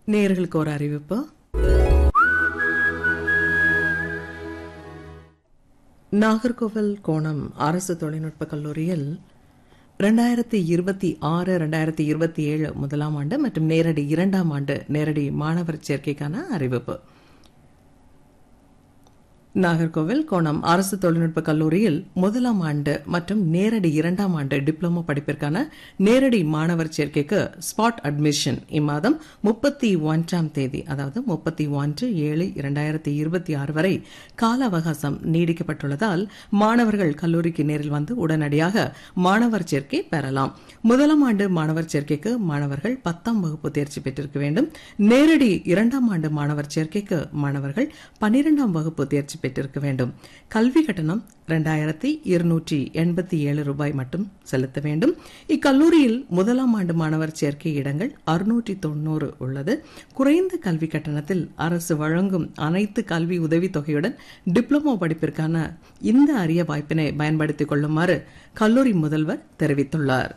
நேர்களுக்கு ஒரு அறிவிப்பு நாகர்கோவில் கோணம் அரசு தொழில்நுட்ப கல்லூரியில் ரெண்டாயிரத்தி இருபத்தி ஆறு ரெண்டாயிரத்தி இருபத்தி ஏழு முதலாம் ஆண்டு மற்றும் நேரடி இரண்டாம் ஆண்டு நேரடி மாணவர் சேர்க்கைக்கான அறிவிப்பு நாகர்கோவில் கோணம் அரசு தொழில்நுட்ப கல்லூரியில் முதலாம் ஆண்டு மற்றும் நேரடி இரண்டாம் ஆண்டு டிப்ளமோ படிப்பிற்கான நேரடி மாணவர் சேர்க்கைக்கு ஸ்பாட் அட்மிஷன் இம்மாதம் முப்பத்தி ஒன்றாம் தேதி அதாவது முப்பத்தி ஒன்று ஏழு இரண்டாயிரத்தி இருபத்தி ஆறு வரை கால அவகாசம் நீடிக்கப்பட்டுள்ளதால் மாணவர்கள் கல்லூரிக்கு நேரில் வந்து உடனடியாக மாணவர் சேர்க்கை பெறலாம் முதலாம் ஆண்டு மாணவர் சேர்க்கைக்கு மாணவர்கள் பத்தாம் வகுப்பு தேர்ச்சி பெற்றிருக்க வேண்டும் நேரடி இரண்டாம் ஆண்டு மாணவர் சேர்க்கைக்கு மாணவர்கள் பன்னிரெண்டாம் வகுப்பு தேர்ச்சி பெற்றிருக்க வேண்டும் கல்வி கட்டணம் இரண்டாயிரத்தி இருநூற்றி எண்பத்தி ஏழு ரூபாய் மட்டும் செலுத்த வேண்டும் இக்கல்லூரியில் முதலாம் ஆண்டு மாணவர் சேர்க்கை இடங்கள் அறுநூற்றி தொண்ணூறு உள்ளது குறைந்த கல்வி கட்டணத்தில் அரசு வழங்கும் அனைத்து கல்வி உதவித் தொகையுடன் டிப்ளமோ படிப்பிற்கான இந்த அரிய வாய்ப்பினை பயன்படுத்திக் கொள்ளுமாறு கல்லூரி முதல்வர் தெரிவித்துள்ளார்